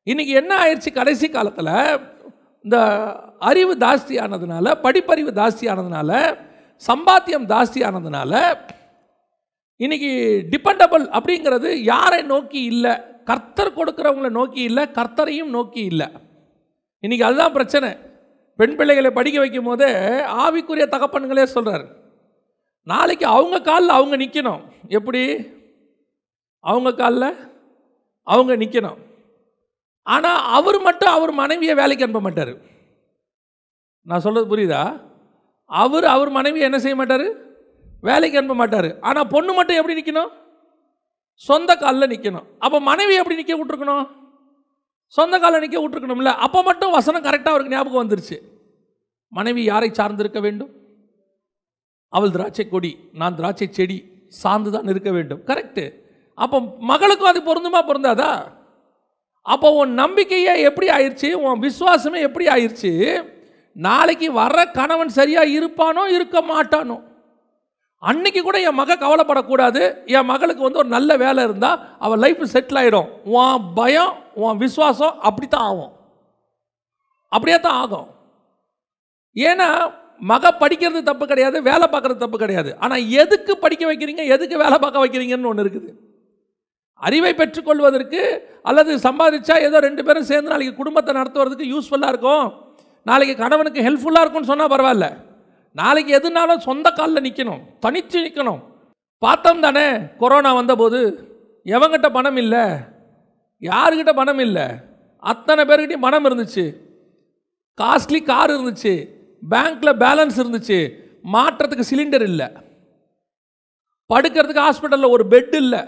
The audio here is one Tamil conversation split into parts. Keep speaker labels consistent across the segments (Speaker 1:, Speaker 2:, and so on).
Speaker 1: இன்னைக்கு என்ன ஆயிடுச்சு கடைசி காலத்தில் இந்த அறிவு ஜாஸ்தி ஆனதுனால படிப்பறிவு ஜாஸ்தி ஆனதுனால சம்பாத்தியம் ஜாஸ்தி ஆனதுனால இன்னைக்கு டிபெண்டபிள் அப்படிங்கிறது யாரை நோக்கி இல்லை கர்த்தர் கொடுக்குறவங்கள நோக்கி இல்லை கர்த்தரையும் நோக்கி இல்லை இன்னைக்கு அதுதான் பிரச்சனை பெண் பிள்ளைகளை படிக்க வைக்கும் போதே ஆவிக்குரிய தகப்பன்களே சொல்கிறார் நாளைக்கு அவங்க காலில் அவங்க நிற்கணும் எப்படி அவங்க காலில் அவங்க நிற்கணும் ஆனால் அவர் மட்டும் அவர் மனைவியை வேலைக்கு அனுப்ப மாட்டார் நான் சொல்கிறது புரியுதா அவர் அவர் மனைவியை என்ன செய்ய மாட்டார் வேலைக்கு அனுப்ப மாட்டார் ஆனால் பொண்ணு மட்டும் எப்படி நிற்கணும் சொந்த காலில் நிற்கணும் அப்போ மனைவி எப்படி நிற்க விட்ருக்கணும் சொந்த காலில் நிற்க விட்ருக்கணும்ல அப்போ மட்டும் வசனம் கரெக்டாக அவருக்கு ஞாபகம் வந்துருச்சு மனைவி யாரை சார்ந்திருக்க வேண்டும் அவள் திராட்சை கொடி நான் திராட்சை செடி சார்ந்து தான் இருக்க வேண்டும் கரெக்டு அப்போ மகளுக்கும் அது பொருந்துமா பொருந்தாதா அப்போ உன் நம்பிக்கையே எப்படி ஆயிடுச்சு உன் விசுவாசமே எப்படி ஆயிடுச்சு நாளைக்கு வர்ற கணவன் சரியா இருப்பானோ இருக்க மாட்டானோ அன்னைக்கு கூட என் மக கவலைப்படக்கூடாது என் மகளுக்கு வந்து ஒரு நல்ல வேலை இருந்தால் அவள் லைஃப் செட்டில் ஆகிடும் உன் பயம் உன் விசுவாசம் அப்படி தான் ஆகும் அப்படியே தான் ஆகும் ஏன்னா மக படிக்கிறது தப்பு கிடையாது வேலை பார்க்குறது தப்பு கிடையாது ஆனால் எதுக்கு படிக்க வைக்கிறீங்க எதுக்கு வேலை பார்க்க வைக்கிறீங்கன்னு ஒன்று இருக்குது அறிவை பெற்றுக்கொள்வதற்கு அல்லது சம்பாதிச்சா ஏதோ ரெண்டு பேரும் சேர்ந்து நாளைக்கு குடும்பத்தை நடத்துவதற்கு யூஸ்ஃபுல்லாக இருக்கும் நாளைக்கு கணவனுக்கு ஹெல்ப்ஃபுல்லாக இருக்கும்னு சொன்னால் பரவாயில்ல நாளைக்கு எதுனாலும் சொந்த காலில் நிற்கணும் தனித்து நிற்கணும் பார்த்தோம் தானே கொரோனா வந்தபோது எவங்கிட்ட பணம் இல்லை யாருக்கிட்ட பணம் இல்லை அத்தனை பேர்கிட்டையும் பணம் இருந்துச்சு காஸ்ட்லி கார் இருந்துச்சு பேங்க்கில் பேலன்ஸ் இருந்துச்சு மாற்றத்துக்கு சிலிண்டர் இல்லை படுக்கிறதுக்கு ஹாஸ்பிட்டலில் ஒரு பெட் இல்லை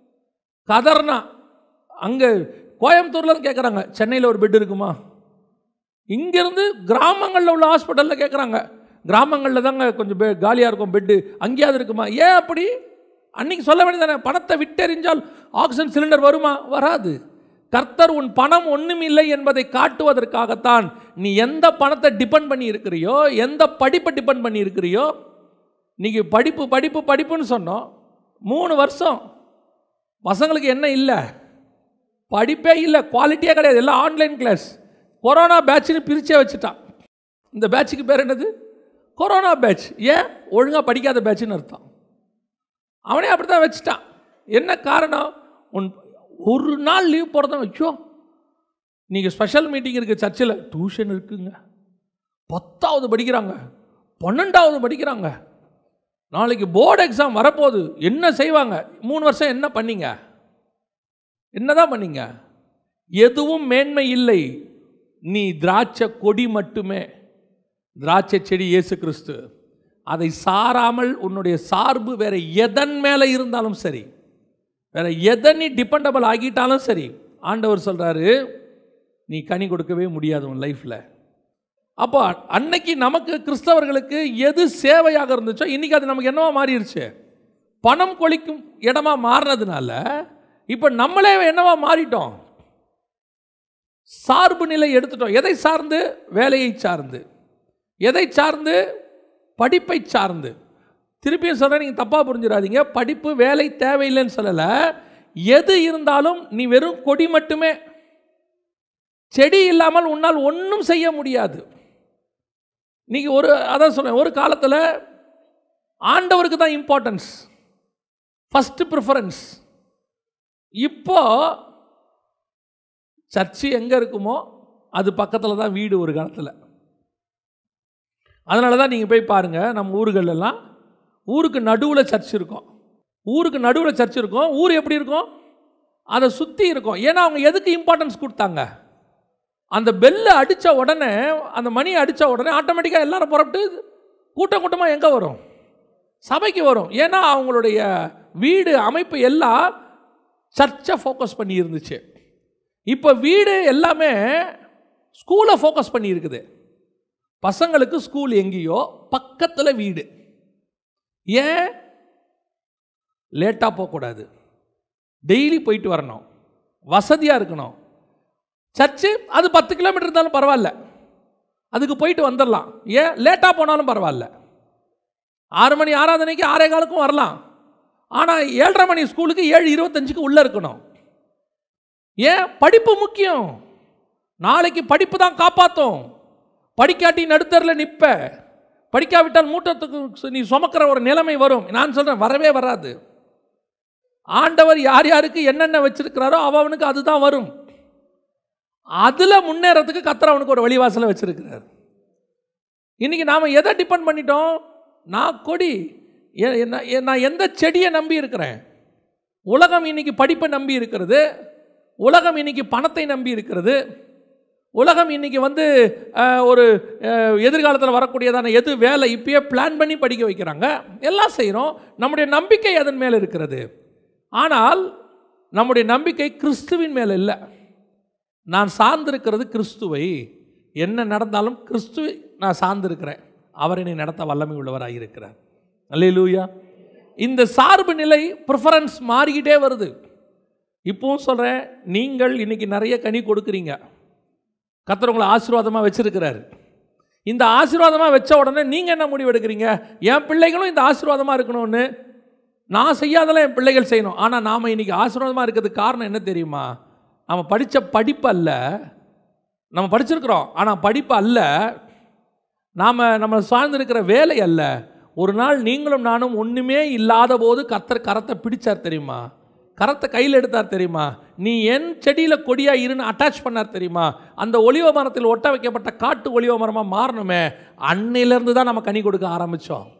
Speaker 1: கதர்னா அங்கே கோயம்புத்தூரில் கேட்குறாங்க சென்னையில் ஒரு பெட் இருக்குமா இங்கேருந்து கிராமங்களில் உள்ள ஹாஸ்பிட்டலில் கேட்குறாங்க கிராமங்களில் தாங்க கொஞ்சம் பெ காலியாக இருக்கும் பெட்டு அங்கேயாவது இருக்குமா ஏன் அப்படி அன்னைக்கு சொல்ல வேண்டியதானே பணத்தை விட்டெறிஞ்சால் ஆக்சிஜன் சிலிண்டர் வருமா வராது கர்த்தர் உன் பணம் ஒன்றும் இல்லை என்பதை காட்டுவதற்காகத்தான் நீ எந்த பணத்தை டிபெண்ட் பண்ணி இருக்கிறியோ எந்த படிப்பை டிபெண்ட் பண்ணி இருக்கிறியோ இன்னைக்கு படிப்பு படிப்பு படிப்புன்னு சொன்னோம் மூணு வருஷம் பசங்களுக்கு என்ன இல்லை படிப்பே இல்லை குவாலிட்டியே கிடையாது எல்லாம் ஆன்லைன் கிளாஸ் கொரோனா பேட்ச்னு பிரிச்சே வச்சுட்டான் இந்த பேட்சுக்கு பேர் என்னது கொரோனா பேட்ச் ஏன் ஒழுங்காக படிக்காத பேட்ச்னு அர்த்தம் அவனே அப்படி தான் வச்சுட்டான் என்ன காரணம் உன் ஒரு நாள் லீவ் போகிறதும் வச்சோ நீங்கள் ஸ்பெஷல் மீட்டிங் இருக்குது சர்ச்சில் டியூஷன் இருக்குங்க பத்தாவது படிக்கிறாங்க பன்னெண்டாவது படிக்கிறாங்க நாளைக்கு போர்டு எக்ஸாம் வரப்போகுது என்ன செய்வாங்க மூணு வருஷம் என்ன பண்ணீங்க என்னதான் பண்ணீங்க எதுவும் மேன்மை இல்லை நீ திராட்சை கொடி மட்டுமே திராட்சை செடி இயேசு கிறிஸ்து அதை சாராமல் உன்னுடைய சார்பு வேற எதன் மேலே இருந்தாலும் சரி வேற எதை நீ டிபெண்டபிள் ஆகிட்டாலும் சரி ஆண்டவர் சொல்கிறாரு நீ கனி கொடுக்கவே முடியாது உன் லைஃப்பில் அப்போ அன்னைக்கு நமக்கு கிறிஸ்தவர்களுக்கு எது சேவையாக இருந்துச்சோ இன்றைக்கி அது நமக்கு என்னவா மாறிடுச்சு பணம் கொளிக்கும் இடமா மாறினதுனால இப்போ நம்மளே என்னவா மாறிட்டோம் சார்பு நிலை எடுத்துட்டோம் எதை சார்ந்து வேலையை சார்ந்து எதை சார்ந்து படிப்பை சார்ந்து திருப்பியும் சொல்கிறேன் நீங்கள் தப்பாக புரிஞ்சிடாதீங்க படிப்பு வேலை தேவையில்லைன்னு சொல்லலை எது இருந்தாலும் நீ வெறும் கொடி மட்டுமே செடி இல்லாமல் உன்னால் ஒன்றும் செய்ய முடியாது நீங்கள் ஒரு அதான் சொல்கிறேன் ஒரு காலத்தில் ஆண்டவருக்கு தான் இம்பார்ட்டன்ஸ் ஃபஸ்ட்டு ப்ரிஃபரன்ஸ் இப்போ சர்ச்சு எங்கே இருக்குமோ அது பக்கத்தில் தான் வீடு ஒரு காலத்தில் அதனால தான் நீங்கள் போய் பாருங்கள் நம்ம ஊர்களெல்லாம் ஊருக்கு நடுவில் சர்ச் இருக்கும் ஊருக்கு நடுவில் சர்ச் இருக்கும் ஊர் எப்படி இருக்கும் அதை சுற்றி இருக்கும் ஏன்னா அவங்க எதுக்கு இம்பார்ட்டன்ஸ் கொடுத்தாங்க அந்த பெல்லை அடித்த உடனே அந்த மணி அடித்த உடனே ஆட்டோமேட்டிக்காக எல்லாரும் புறப்பட்டு கூட்டம் கூட்டமாக எங்கே வரும் சபைக்கு வரும் ஏன்னா அவங்களுடைய வீடு அமைப்பு எல்லாம் சர்ச்சை ஃபோக்கஸ் பண்ணி இருந்துச்சு இப்போ வீடு எல்லாமே ஸ்கூலை ஃபோக்கஸ் பண்ணி இருக்குது பசங்களுக்கு ஸ்கூல் எங்கேயோ பக்கத்தில் வீடு ஏன் லேட்டாக போகக்கூடாது டெய்லி போயிட்டு வரணும் வசதியாக இருக்கணும் சர்ச்சு அது பத்து கிலோமீட்டர் இருந்தாலும் பரவாயில்ல அதுக்கு போயிட்டு வந்துடலாம் ஏன் லேட்டாக போனாலும் பரவாயில்ல ஆறு மணி ஆராதனைக்கு ஆறே காலுக்கும் வரலாம் ஆனால் ஏழரை மணி ஸ்கூலுக்கு ஏழு இருபத்தஞ்சுக்கு உள்ளே இருக்கணும் ஏன் படிப்பு முக்கியம் நாளைக்கு படிப்பு தான் காப்பாற்றும் படிக்காட்டி நடுத்தரில் நிற்ப படிக்காவிட்டால் மூட்டத்துக்கு நீ சுமக்கிற ஒரு நிலைமை வரும் நான் சொல்கிறேன் வரவே வராது ஆண்டவர் யார் யாருக்கு என்னென்ன வச்சிருக்கிறாரோ அவனுக்கு அதுதான் வரும் அதில் முன்னேறதுக்கு கத்தர் அவனுக்கு ஒரு வழிவாசலை வச்சிருக்கிறார் இன்னைக்கு நாம் எதை டிபெண்ட் பண்ணிட்டோம் நான் கொடி எ- என்ன- எ- நான் எந்த செடியை நம்பி இருக்கிறேன் உலகம் இன்னைக்கு படிப்பை நம்பி இருக்கிறது உலகம் இன்னைக்கு பணத்தை நம்பி இருக்கிறது உலகம் இன்னைக்கு வந்து அஹ், ஒரு எதிர்காலத்தில் வரக்கூடியதான எது வேலை இப்பயே பிளான் பண்ணி படிக்க வைக்கிறாங்க எல்லாம் செய்கிறோம் நம்முடைய நம்பிக்கை அதன் மேலே இருக்கிறது ஆனால் நம்முடைய நம்பிக்கை கிறிஸ்துவின் மேலே இல்லை நான் சார்ந்திருக்கிறது கிறிஸ்துவை என்ன நடந்தாலும் கிறிஸ்துவை நான் சார்ந்திருக்கிறேன் அவர் என்னை நடத்த வல்லமை உள்ளவராக இருக்கிறார் அல்லேலூயா இந்த சார்பு நிலை ப்ரிஃபரன்ஸ் மாறிக்கிட்டே வருது இப்பவும் சொல்கிறேன் நீங்கள் இன்னைக்கு நிறைய கனி கொடுக்குறீங்க கர்த்தர் உங்களை ஆசீர்வாதமாக வச்சிருக்கிறாரு இந்த ஆசீர்வாதமாக வச்ச உடனே நீங்கள் என்ன முடிவு எடுக்கிறீங்க என் பிள்ளைகளும் இந்த ஆசீர்வாதமாக இருக்கணும்னு நான் செய்யாதெல்லாம் என் பிள்ளைகள் செய்யணும் ஆனால் நாம் இன்னைக்கு ஆசீர்வாதமாக இருக்கிறதுக்கு காரணம் என்ன தெரியுமா நம்ம படித்த படிப்பு அல்ல நம்ம படிச்சிருக்கிறோம் ஆனால் படிப்பு அல்ல நாம் நம்ம சார்ந்திருக்கிற வேலை அல்ல ஒரு நாள் நீங்களும் நானும் ஒன்றுமே இல்லாத போது கர்த்தர் கரத்தை பிடிச்சார் தெரியுமா கரத்தை கையில் எடுத்தார் தெரியுமா நீ என் செடியில் கொடியா இருன்னு அட்டாச் பண்ணார் தெரியுமா அந்த ஒளிவ மரத்தில் ஒட்ட வைக்கப்பட்ட காட்டு ஒளிவ மரமாக மாறணுமே அன்னையிலேருந்து தான் நம்ம கனி கொடுக்க ஆரம்பித்தோம்